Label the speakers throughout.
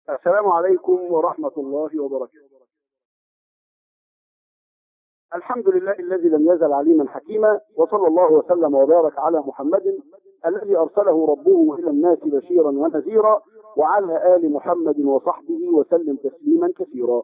Speaker 1: السلام عليكم ورحمة الله وبركاته الحمد لله الذي لم يزل عليما حكيما وصلى الله وسلم وبارك على محمد الذي أرسله ربه إلى الناس بشيرا ونذيرا وعلى آل محمد وصحبه وسلم تسليما كثيرا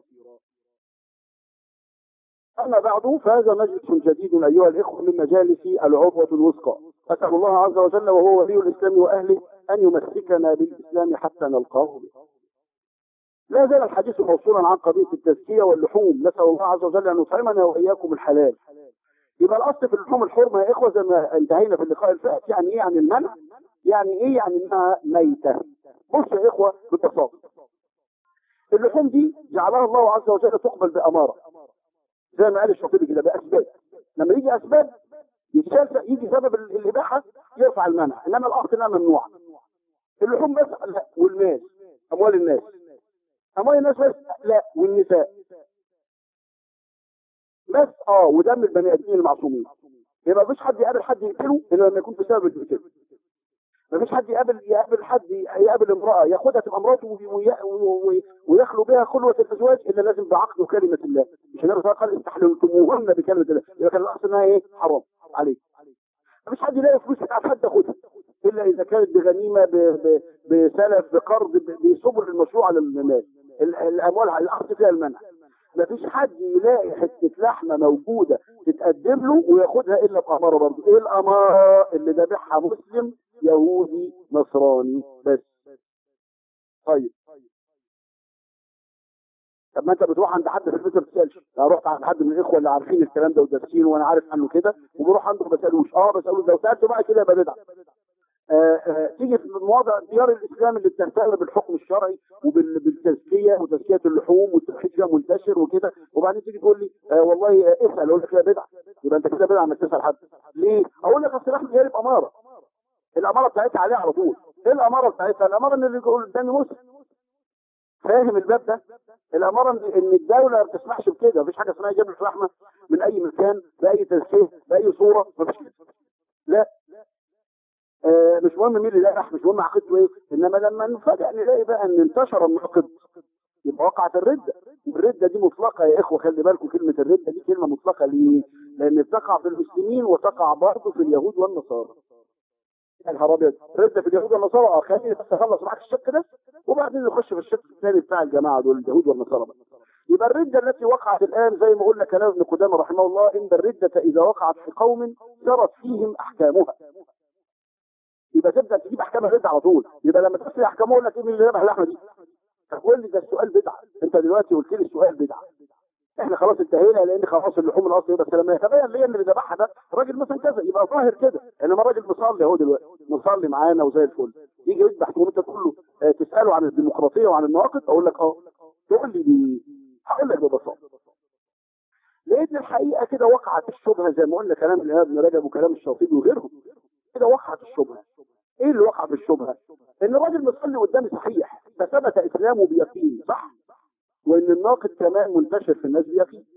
Speaker 1: أما بعد فهذا مجلس جديد أيها الإخوة من مجالس العروة الوثقى أسأل الله عز وجل وهو ولي الإسلام وأهله أن يمسكنا بالإسلام حتى نلقاه به لا زال الحديث موصولا عن قضية التزكية واللحوم نسأل الله عز وجل أن يطعمنا وإياكم الحلال يبقى الأصل في اللحوم الحرمة يا إخوة زي ما انتهينا في اللقاء الفائت يعني إيه عن المنع يعني إيه يعني إنها ميتة بص يا إخوة ببساطة اللحوم دي جعلها الله عز وجل تقبل بأمارة زي ما قال الشاطبي كده بأسباب لما يجي أسباب يتشال يجي سبب الإباحة يرفع المنع إنما الأصل إنها ممنوعة اللحوم بس لا والمال أموال الناس أموال الناس بس لا والنساء بس اه ودم البني ادمين المعصومين يبقى مفيش حد يقابل حد يقتله الا لما يكون بسبب اللي يقتله مفيش حد يقابل يقابل حد يقابل امراه ياخدها تبقى مراته وي- وي- ويخلو بها خلوه الازواج الا لازم بعقد وكلمه الله مش النبي صلى الله عليه وسلم قال استحللتموهن بكلمه الله يبقى كان الاصل انها ايه حرام عليك مفيش حد يلاقي فلوس بتاعت حد ياخدها الا اذا كانت بغنيمه ب- ب- بسلف بقرض ب- بسبل المشروع على المال ال- الاموال الاصل فيها المنع مفيش حد يلاقي حته لحمه موجوده تتقدم له وياخدها الا باماره برضه ايه الاماره اللي ذابحها مسلم يهودي نصراني بس طيب طب ما انت بتروح عند حد في البيت ما بتسالش انا رحت عند حد من الاخوه اللي عارفين الكلام ده ودارسينه وانا عارف عنه كده وبروح عنده ما بسالوش اه بسالوش لو سالته بقى كده يبقى بدعه آه، آه، تيجي في مواضع ديار الاسلام اللي بتهتم بالحكم الشرعي وبالتزكيه وتزكيه اللحوم والتوحيد فيها منتشر وكده وبعدين تيجي تقول لي آه والله آه، اسال اقول لك لا بدعه يبقى انت كده بدعه انك تسال حد ليه؟ اقول لك اصل احنا جايب اماره الاماره بتاعتها عليها على طول ايه الاماره بتاعتها؟ الاماره ان اللي يقول قدامي مسلم فاهم الباب ده؟ الاماره ان إن الدوله ما بتسمحش بكده مفيش حاجه اسمها يجيب لك لحمه من اي مكان باي تزكيه باي صوره مفيش كده لا آه، مش مهم مين اللي ذبح مش مهم عقيدته ايه انما لما نفاجئ نلاقي بقى ان انتشر الناقد يبقى وقعت الردة الردة دي مطلقة يا اخوة خلي بالكم كلمة الردة دي كلمة مطلقة ليه لان بتقع في المسلمين وتقع برضه في اليهود والنصارى يا نهار ابيض ردة في اليهود والنصارى اه خليني بس اخلص معاك الشق ده وبعدين نخش في الشق الثاني بتاع الجماعة دول اليهود والنصارى بقى. يبقى الردة التي وقعت الآن زي ما قلنا كلام ابن قدامة رحمه الله إن الردة إذا وقعت في قوم جرت فيهم أحكامها يبقى تبدا تجيب احكام الرد على طول يبقى لما تسال احكامه يقول لك ايه من اللي ذبح اللحمه دي تقول لي ده السؤال بدعه انت دلوقتي قلت لي السؤال بدعه احنا خلاص انتهينا لان خلاص اللحوم الاصلي بس لما يتبين لي ان اللي ذبحها ده راجل مثلا كذا يبقى ظاهر كده انما راجل مصلي اهو دلوقتي مصلي معانا وزي الفل يجي يذبح تقوم انت تقول له آه، تساله عن الديمقراطيه وعن النواقض اقول لك اه تقول لي دي هقول لك ببساطه لان الحقيقه كده وقعت الشبهه زي ما قلنا كلام الامام ابن رجب وكلام الشاطبي وغيرهم كده وقعت الشبهه ايه اللي وقع في الشبهه ان الراجل مصلي قدامي صحيح فثبت اسلامه بيقين صح وان الناقد كمان منتشر في الناس بيقين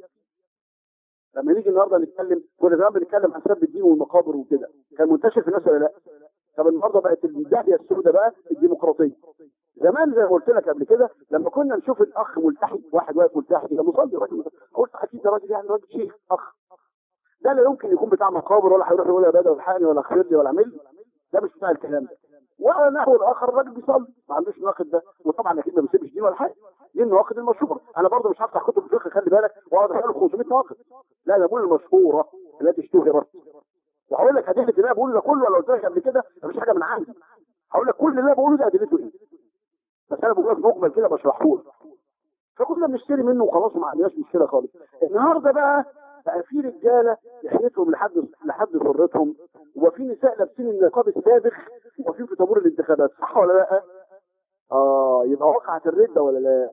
Speaker 1: لما نيجي النهارده نتكلم كنا زمان بنتكلم عن سب الدين والمقابر وكده كان منتشر في الناس ولا لا طب النهارده بقت الداهيه السوداء بقى الديمقراطيه زمان زي ما قلت لك قبل كده لما كنا نشوف الاخ ملتحي واحد واقف ملتحي يبقى مصلي راجل ملتحي. قلت اكيد ده راجل يعني راجل شيخ اخ ده لا يمكن يكون بتاع مقابر ولا هيروح يقول يا بدر الحقني ولا اغفر لي ولا اعمل لي ده مش بتاع الكلام ده وعلى نحو الاخر الراجل بيصلي ما عندوش ناقد ده وطبعا اكيد ما بيسيبش دين ولا حاجه دي النواقد المشهوره انا برضه مش هفتح كتب الفقه خلي بالك واقعد اقول 500 ناقد لا ده بقول المشهوره التي اشتهرت وهقول لك ادله اللي انا بقوله ده كله ولا قلت لك قبل كده مفيش حاجه من عندي هقول لك كل اللي انا بقوله ده ادلته ايه بس انا بقول لك مجمل كده بشرحه لك فكنا بنشتري منه وخلاص وما عندناش مشكله خالص النهارده بقى بقى في رجاله لحيتهم لحد لحد سرتهم وفي نساء لابسين النقاب السابق وفي في طابور الانتخابات صح ولا لا؟ اه يبقى وقعت الرده ولا لا؟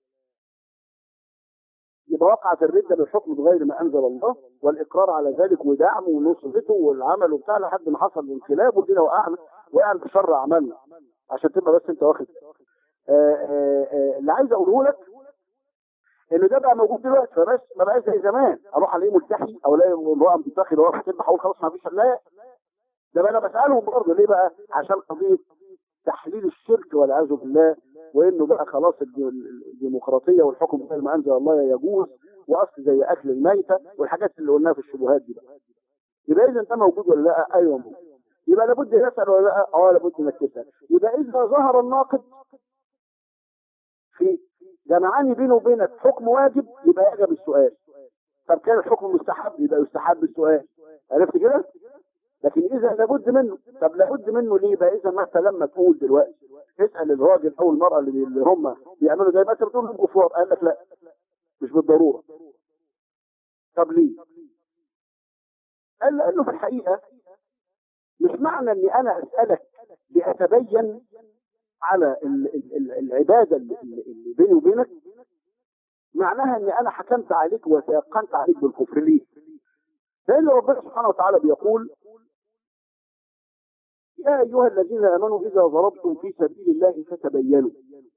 Speaker 1: يبقى وقعت الردة بالحكم بغير ما أنزل الله والإقرار على ذلك ودعمه ونصرته والعمل وبتاع لحد ما حصل انقلاب وكده وقعنا وقعنا في شر أعمالنا عشان تبقى بس أنت واخد آه، آه، آه، اللي عايز أقوله لك إن ده بقى موجود دلوقتي فبس ما بقاش زي زمان أروح ألاقيه ملتحي أو ألاقي امرأة متخذة واقفة تذبح أقول خلاص ما فيش لا ده بقى أنا بسألهم برضه ليه بقى عشان قضية تحليل الشرك والعياذ بالله وانه بقى خلاص الديمقراطيه والحكم غير ما انزل الله يجوز واصل زي اكل الميته والحاجات اللي قلناها في الشبهات دي بقى يبقى اذا ده موجود ولا لا ايوه موجود يبقى لابد نسال ولا لا اه لابد انك تسال يبقى اذا ظهر الناقد في جمعاني بينه وبينك حكم واجب يبقى يجب السؤال طب كان الحكم مستحب يبقى يستحب السؤال عرفت كده لكن اذا لابد منه طب لابد منه ليه بقى اذا ما انت لما تقول دلوقتي اسال الراجل او المراه اللي, اللي هم بيعملوا زي ما انت بتقول لهم كفار قال لك لا مش بالضروره طب ليه قال لانه في الحقيقه مش معنى اني انا اسالك لاتبين على ال ال ال العباده اللي, اللي بيني وبينك معناها اني انا حكمت عليك وتيقنت عليك بالكفر ليه لان ربنا سبحانه وتعالى بيقول يا ايها الذين امنوا اذا ضربتم في سبيل الله فتبينوا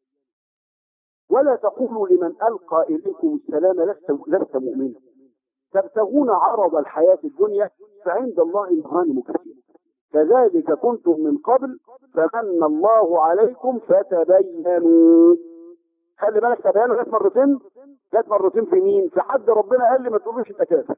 Speaker 1: ولا تقولوا لمن القى اليكم السلام لست لست مؤمنا تبتغون عرض الحياه الدنيا فعند الله مغانم كثيره كذلك كنتم من قبل فمن الله عليكم فتبينوا خلي بالك تبينوا جت مرتين جت مرتين في مين في حد ربنا قال لي ما تقولوش انت كافر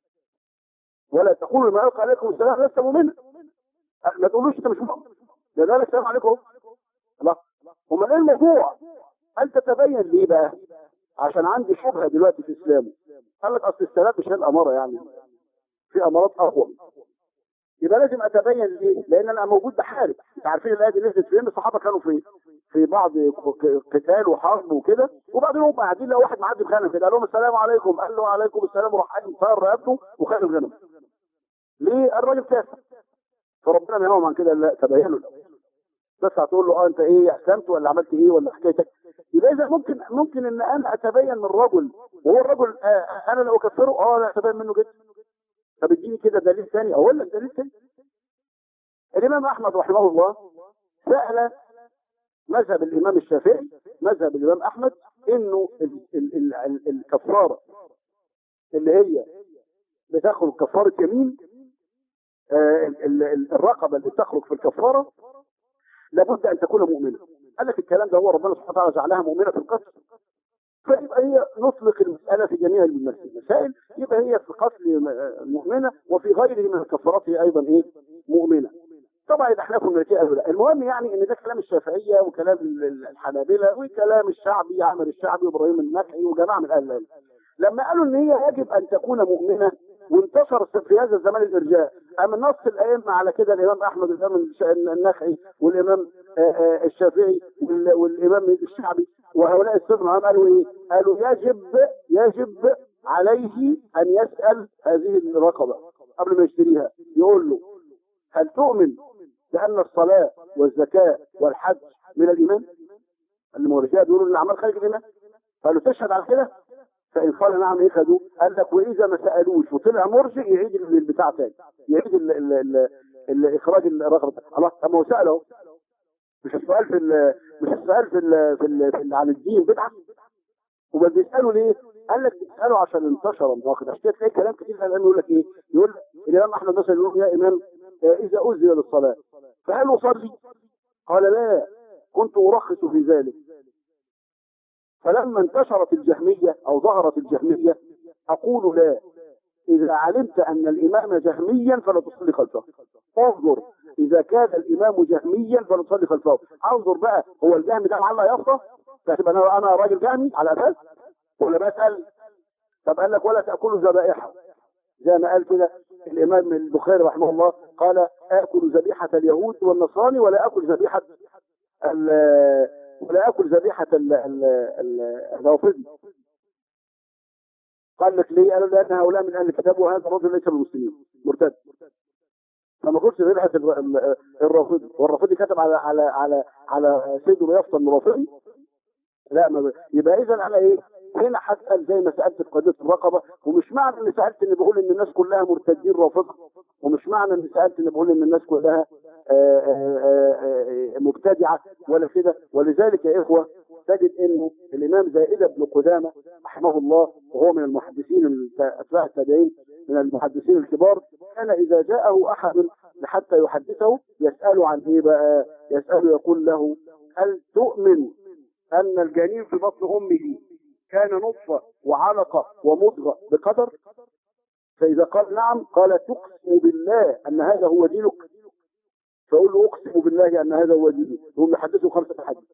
Speaker 1: ولا تقولوا لما يلقى عليكم السلام لست مؤمنا ما تقولوش انت مش مؤمن لذلك السلام عليكم الله امال ايه الموضوع هل تتبين ليه بقى عشان عندي شبهه دلوقتي في اسلامه قال لك اصل السلام مش هي الاماره يعني في امارات اقوى يبقى لازم اتبين ليه لان انا موجود بحارب انت عارفين الايه دي نزلت فين الصحابه كانوا في في بعض قتال وحرب وكده وبعدين هم قاعدين لقوا واحد معدي بغنم كده قال لهم السلام عليكم قال له عليكم السلام وراح قايم طار رقبته وخد الغنم ليه الراجل كافر فربنا بينهم عن كده لا تبينوا بس هتقول له اه انت ايه اسلمت ولا عملت ايه ولا حكايتك يبقى اذا ممكن ممكن ان انا اتبين من الرجل وهو الرجل آه انا لو اكفره اه لا اتبين منه جدا طب اديني كده دليل ثاني اقول لك دليل ثاني الامام احمد رحمه الله سال مذهب الامام الشافعي مذهب الامام احمد انه ال ال ال ال الكفاره اللي هي بتاخد كفاره يمين آه ال ال الرقبه اللي بتخرج في الكفاره لابد ان تكون مؤمنه قال لك الكلام ده هو ربنا سبحانه وتعالى جعلها مؤمنه في القتل فيبقى هي نطلق المسألة في جميع المسائل يبقى هي في القتل مؤمنة وفي غيره من الكفارات هي أيضا إيه مؤمنة طبعا الأحناف والمالكية قالوا لا المهم يعني إن ده كلام الشافعية وكلام الحنابلة وكلام الشعبي عمر الشعبي وإبراهيم النخعي وجماعة من أهل العلم لما قالوا إن هي يجب أن تكون مؤمنة وانتشر في هذا الزمان الارجاء اما نص الائمه على كده الامام احمد الامام النخعي والامام الشافعي والامام الشعبي وهؤلاء السبعه قالوا ايه؟ قالوا يجب يجب عليه ان يسال هذه الرقبه قبل ما يشتريها يقول له هل تؤمن بان الصلاه والزكاه والحج من الايمان؟ المورثين بيقولوا ان الاعمال خارج الايمان قالوا تشهد على كده فإن قال نعم ايه خدوه قال لك وإذا ما سألوش وطلع مرجع يعيد البتاع تاني يعيد ال ال ال الإخراج الرغبة الله طب ما هو سأل اهو مش السؤال في ال مش السؤال في ال في, ال في ال عن الدين بدعة وما بيسألوا ليه؟ قال لك بيسألوا عشان انتشر الناقد عشان كده تلاقي كلام كتير الآن يقول لك إيه؟ يقول الإمام أحمد مثلا يقول يا إمام إذا أذن للصلاة فهل أصلي؟ قال لا كنت أرخص في ذلك فلما انتشرت الجهمية او ظهرت الجهمية اقول لا اذا علمت ان الامام جهميا فلا تصلي خلفه انظر اذا كان الامام جهميا فلا تصلي خلفه انظر بقى هو الجهم ده معلق يافطه فتبقى انا انا راجل جهمي على اساس ولا بسال طب قال لك ولا تاكلوا ذبائحه زي ما قال كده الامام البخاري رحمه الله قال اكل ذبيحه اليهود والنصراني ولا اكل ذبيحه ولا اكل ذبيحه الرافضي قال لك ليه؟ قالوا لان هؤلاء من اهل الكتاب وهذا الرجل ليس من المسلمين مرتد فما كنتش ذبيحه الرافضي والرافضي كتب على على على على سيده بيفطر الرافضي لا ما ب... يبقى اذا على ايه؟ هنا هسال زي ما سالت في قضيه الرقبه ومش معنى اني سالت اني بقول ان الناس كلها مرتدين رافضه ومش معنى اني سالت اني بقول ان الناس كلها آآ آآ مبتدعه ولا كده ولذلك يا اخوه تجد انه الامام زائده بن قدامه رحمه الله وهو من المحدثين اتباع التابعين من المحدثين الكبار كان اذا جاءه احد حتى يحدثه يساله عن ايه بقى؟ يساله يقول له هل تؤمن ان الجنين في بطن امه كان نطفه وعلقه ومضغه بقدر فاذا قال نعم قال تقسم بالله ان هذا هو دينك فاقول له اقسم بالله ان هذا هو ديني هم يحدثوا خمسه حديث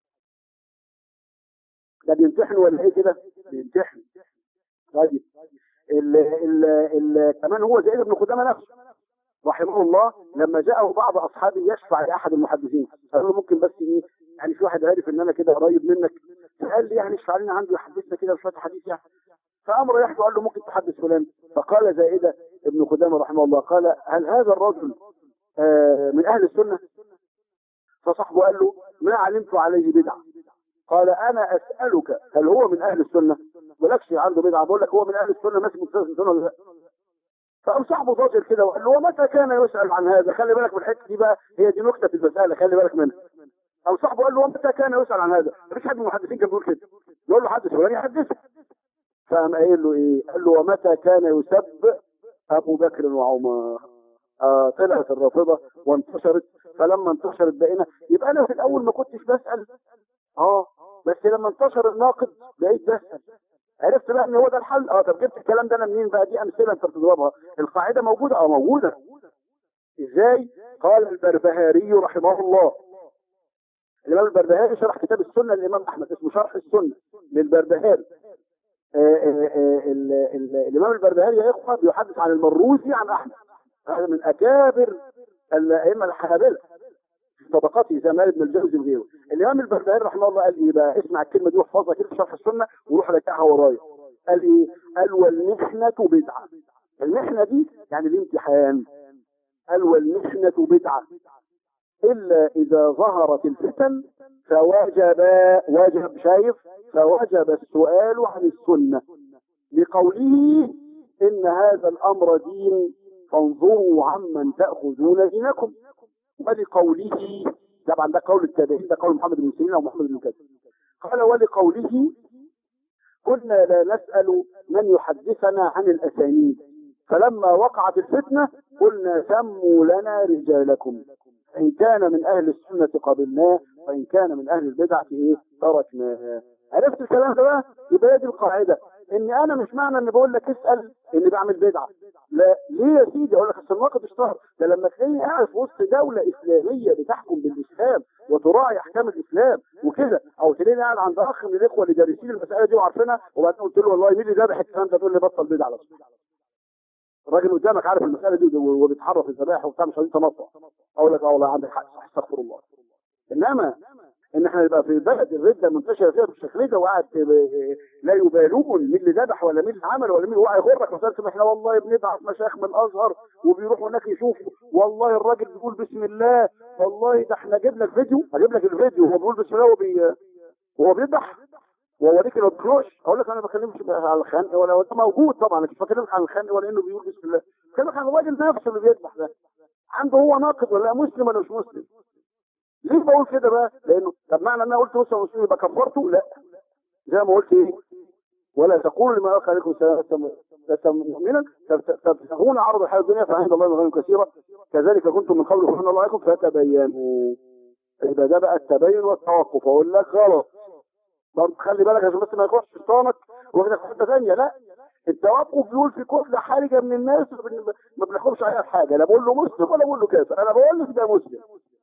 Speaker 1: ده بيمتحنوا ولا ايه كده؟ بيمتحنوا طيب ال ال ال كمان هو زيد بن قدامه نفسه رحمه الله لما جاءه بعض اصحابه يشفع لاحد المحدثين قال له ممكن بس ايه يعني في واحد عارف ان انا كده قريب منك فقال لي يعني اشفع لنا عنده يحدثنا كده بشويه حديث يعني فامر يحكي قال له ممكن تحدث فلان فقال زائده ابن قدامه رحمه الله قال هل هذا الرجل آه من اهل السنه فصاحبه قال له ما علمت عليه بدعه قال انا اسالك هل هو من اهل السنه ولكش عنده بدعه بقول لك هو من اهل السنه ماسك مستوى السنه ولا لا فقام صاحبه ضاجر كده وقال له ومتى كان يسال عن هذا خلي بالك من الحته دي بقى هي دي نكته في المساله خلي بالك منها او صاحبه قال له ومتى كان يسال عن هذا مفيش حد من المحدثين كان بيقول كده يقول له حدث فلان يحدثه فقام قايل له ايه قال له ومتى كان يسب ابو بكر وعمر آه طلعت الرافضه وانتشرت فلما انتشرت بقينا يبقى انا في الاول ما كنتش بسال اه بس لما انتشر الناقد بقيت بسال عرفت بقى ان هو ده الحل اه طب جبت الكلام ده انا منين بقى دي امثله انت بتضربها القاعده موجوده اه موجوده ازاي قال البربهاري رحمه الله الامام البربهاري شرح كتاب السنه للامام احمد اسمه شرح السنه للبربهاري آه آه آه ال ال الامام البربهاري يا اخوه بيحدث عن المروزي عن احمد هذا من اكابر الائمه الحنابله في طبقاته زي مال ابن الجوزي وغيره الامام البربهاري رحمه الله قال ايه بقى اسمع الكلمه دي واحفظها كده في شرح السنه وروح راجعها ورايا قال ايه قال والمحنه بدعه المحنه دي يعني الامتحان قال والمحنه بدعه الا اذا ظهرت الفتن فوجب وجب شايف فوجب السؤال عن السنه لقوله ان هذا الامر دين فانظروا عمن تاخذون دينكم ولقوله طبعا ده قول التابعين ده قول محمد بن سيرين او محمد بن كثير قال ولقوله كنا لا نسأل من يحدثنا عن الأسانيد فلما وقعت الفتنة قلنا سموا لنا رجالكم إن كان من أهل السنة قبلناه وإن كان من أهل البدعة إيه تركناه عرفت الكلام ده بقى يبقى دي القاعدة ان انا مش معنى ان بقول لك اسال اني بعمل بدعه لا ليه يا سيدي اقول لك اصل الناقد اشتهر ده لما تلاقيني قاعد في وسط دوله اسلاميه بتحكم بالاسلام وتراعي احكام الاسلام وكده او تلاقيني قاعد عند اخ من الاخوه اللي دارسين المساله دي وعارفينها وبعدين قلت له والله مين اللي ذبح الكلام ده تقول لي بطل بدعه على طول الراجل قدامك عارف المساله دي وبيتحرك الذبائح وبتاع مش عايزين تنطع اقول لك اه والله عندك حق صح استغفر الله انما ان احنا نبقى في بلد الرده منتشره فيها بالشكل ده وقاعد لا يبالون مين اللي ذبح ولا مين اللي عمل ولا مين هو هيغرك مساله احنا والله بنبعت مشايخ من الازهر وبيروحوا هناك يشوفوا والله الراجل بيقول بسم الله والله ده احنا جبنا لك فيديو هجيب لك الفيديو وهو بيقول بسم الله وبي وهو بيذبح واوريك انه بيخرجش اقول لك انا ما بكلمش على الخنق ولا ده موجود طبعا مش بكلمك عن الخنق ولا انه بيقول بسم الله بكلمك عن الراجل نفسه اللي بيذبح ده عنده هو ناقد ولا مسلم ولا مش مسلم ليه بقول كده بقى لانه طب معنى ان انا قلت مسلم مسلم يبقى كفرته لا زي ما قلت ايه ولا تقولوا لما القى عليكم لست مؤمنا تبتغون عرض الحياه الدنيا فعند الله مغانم كثيره كذلك كنتم من قبل فمن الله عليكم فتبينوا يبقى ده بقى التبين والتوقف اقول لك غلط برضه خلي بالك عشان بس ما يخش شيطانك واخدك في حته ثانيه لا التوقف بيقول في كتله حرجه من الناس ما بنحكمش عليها في حاجه لا بقول له مسلم ولا بقول له كافر انا بقول لك ده مسلم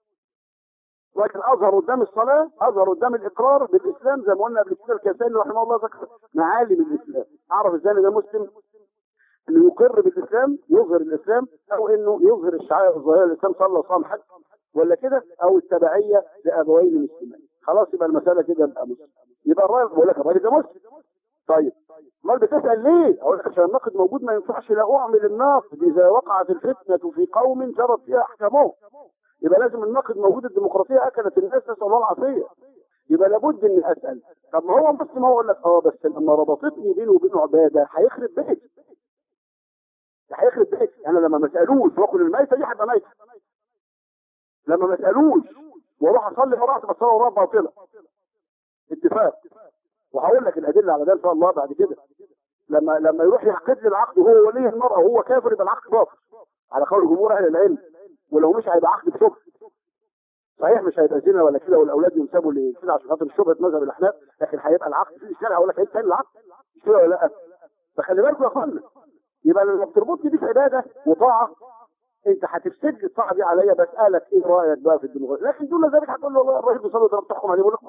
Speaker 1: لكن اظهر قدام الصلاه اظهر قدام الاقرار بالاسلام زي ما قلنا قبل كده الكاساني رحمه الله ذكر معالم الاسلام اعرف ازاي ده مسلم انه يقر بالاسلام يظهر الاسلام او انه يظهر الشعائر الظاهره الاسلام صلى صام حج ولا كده او التبعيه لابوين مسلمين خلاص يبقى المساله كده يبقى مسلم يبقى الراجل بقول لك الراجل ده مسلم طيب امال بتسال ليه؟ اقول لك عشان الناقد موجود ما ينفعش لا اعمل الناقد اذا وقعت الفتنه في قوم جرت فيها احكامهم يبقى لازم الناقد موجود الديمقراطيه اكلت الناس نسال الله العافيه يبقى لابد اني اسال طب ما هو مسلم هو اقول لك اه بس لما ربطتني بينه وبينه عباده هيخرب بيتي هيخرب بيتي انا لما ما اسالوش واكل الميته دي هتبقى ميته لما ما اسالوش واروح اصلي وراه تبقى الصلاه وراه باطله اتفاق وهقول لك الادله على ده ان شاء الله بعد كده لما لما يروح يعقد لي العقد وهو ولي المراه وهو كافر يبقى العقد باطل على قول جمهور اهل العلم ولو مش هيبقى عقد بشبه صحيح مش هيبقى زنا ولا كده والاولاد ينسبوا لكده عشان خاطر شبهه مذهب الاحناف لكن هيبقى العقد في الشارع هقول لك ايه تاني العقد مش كده ولا لا فخلي بالكم يا اخوانا يبقى لما بتربطني دي في عباده وطاعه انت هتفسد لي الطاعه دي عليا بسالك ايه رايك بقى في الديمقراطيه لكن دون ذلك هتقول له والله الراجل بيصلي ده بتحكم عليه بقول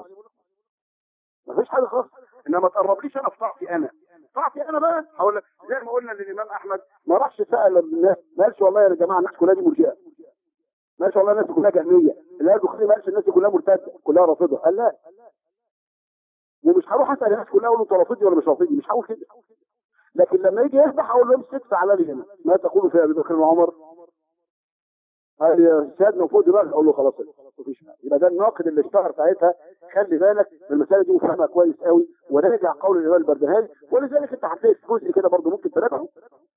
Speaker 1: ما فيش حاجه خالص انما ما تقربليش انا في طاعتي انا طاعتي انا بقى هقول لك زي ما قلنا للامام احمد ما راحش سال الناس ما قالش والله يا جماعه الناس كلها دي مرجئه ما قالش والله الناس كلها جهميه اللي قال البخاري ما قالش الناس دي كلها مرتده كلها رافضه قال لا ومش هروح اسال الناس كلها اقول له انت رافضي ولا مش رافضي مش هقول كده لكن لما يجي يذبح اقول له امسك تعالى لي هنا ما تقول في ابي بكر وعمر قال يا سيادنا فوق دماغك اقول له خلاص مفيش حاجه يبقى ده الناقد اللي اشتهر ساعتها خلي بالك من المساله دي وفهمها كويس قوي وراجع قول الامام البردهاني ولذلك انت هتلاقي في جزء كده برضه ممكن تراجعه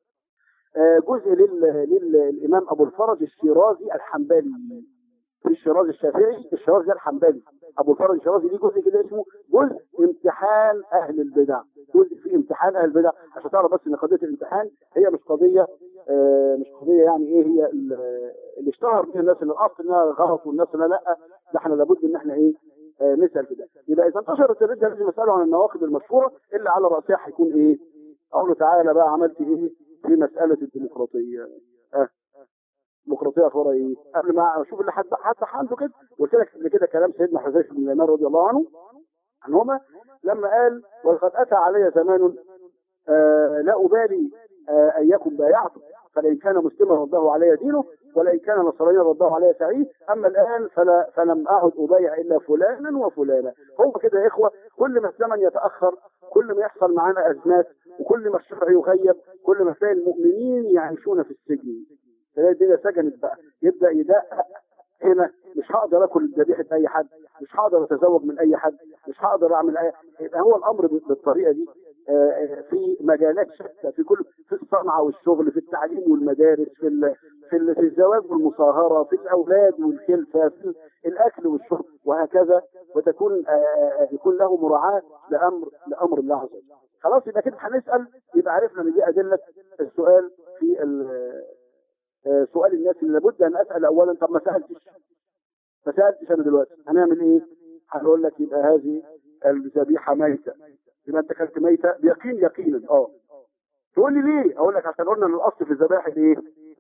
Speaker 1: آه، جزء لل... للامام ابو الفرج الشيرازي الحنبلي في الشيرازي الشافعي الشيرازي الحنبلي ابو الفرج الشيرازي ليه جزء كده اسمه جزء امتحان اهل البدع جزء في امتحان اهل البدع عشان تعرف بس ان قضيه الامتحان هي مش قضيه آه، مش قضيه يعني ايه هي ال- اللي اشتهر بيها الناس اللي الاصل انها غلط والناس لا لا ده احنا لابد ان احنا ايه آه، نسال في ده يبقى اذا انتشرت الرده لازم نساله عن النواقض المشهوره اللي على راسها هيكون ايه اقول له تعالى بقى عملت ايه في مساله الديمقراطيه اه الديمقراطيه اخبارها ايه قبل ما اشوف اللي حد حتى عنده كده قلت لك قبل كده كلام سيدنا حذيفه بن اليمان رضي الله عنه عنهما لما قال ولقد اتى علي زمان آه لا ابالي آه اياكم بايعتم فلئن كان مسلما رده علي دينه ولئن كان نصرانيا رده علي سعيد اما الان فلا فلم اعد ابايع الا فلانا وفلانا هو كده يا اخوه كل ما الزمن يتاخر كل ما يحصل معانا ازمات وكل ما الشرع يغيب كل ما تلاقي المؤمنين يعيشون في السجن تلاقي الدنيا سجنت بقى يبدا يدقق هنا مش هقدر اكل ذبيحه اي حد مش هقدر اتزوج من اي حد مش هقدر اعمل اي يبقى هو الامر بالطريقه دي آه، آه، في مجالات شتى في كل في الصنعه والشغل في التعليم والمدارس في ال... في, ال... في الزواج والمصاهره في الاولاد والخلفه في الاكل والشرب وهكذا وتكون آه، آه، يكون له مراعاه لامر لامر الله عز وجل خلاص يبقى كده هنسال يبقى عرفنا ان دي ادله السؤال في ال- آه، سؤال الناس اللي لابد ان اسال اولا طب ما سالتش ما سالتش انا دلوقتي هنعمل ايه؟ هنقول لك يبقى هذه الذبيحه ميته يبقى انت اكلت ميته بيقين يقينا اه تقول لي ليه؟ اقول لك عشان قلنا ان الاصل في الذبائح ايه؟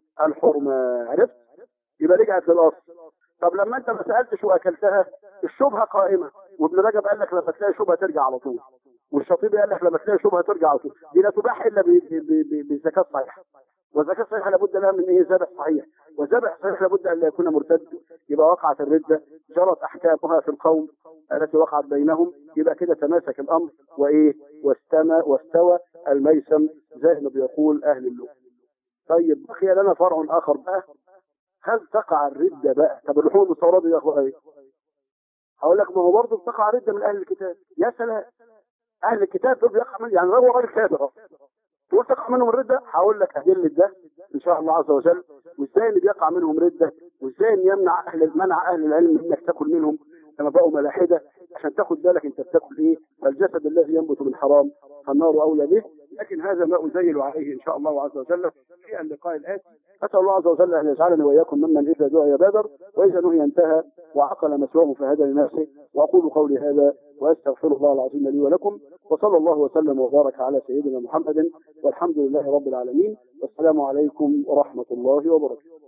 Speaker 1: الحرمه عرفت؟ يبقى رجعت للاصل طب لما انت ما سالتش واكلتها الشبهه قائمه وابن رجب قال لك لما تلاقي شبهه ترجع على طول والشاطبي قال لك لما تلاقي شبهه ترجع على طول دي لا تباح الا ب- ب- ب- بزكاه صحيحه والزكاه الصحيحه لابد لها من ايه ذبح صحيح والذبح صحيح لابد ان لا يكون مرتد يبقى وقعت الرده جرت احكامها في القوم التي وقعت بينهم يبقى كده تماسك الامر وايه واستمى واستوى الميسم زي ما بيقول اهل اللغه طيب بقي لنا فرع اخر بقى هل تقع الردة بقى طب اللحوم المستوردة دي اخبارها ايه هقول لك ما هو برضه بتقع ردة من اهل الكتاب يا سلام اهل الكتاب دول بيقع من يعني هو راجل كافر أهو. تقول تقع منهم الردة هقول لك ادلة ده ان شاء الله عز وجل وازاي اللي بيقع منهم ردة وازاي ان يمنع اهل منع اهل العلم انك تاكل منهم لما بقوا ملاحدة عشان تاخد بالك انت بتاكل ايه فالجسد الذي ينبت من حرام فالنار اولى به لكن هذا ما ازيل عليه ان شاء الله عز وجل في اللقاء الاتي اسال الله عز وجل ان يجعلني واياكم ممن اذا دعي بادر واذا نهي انتهى وعقل مسواه فهدى لنفسه واقول قولي هذا واستغفر الله العظيم لي ولكم وصلى الله وسلم وبارك على سيدنا محمد والحمد لله رب العالمين والسلام عليكم ورحمه الله وبركاته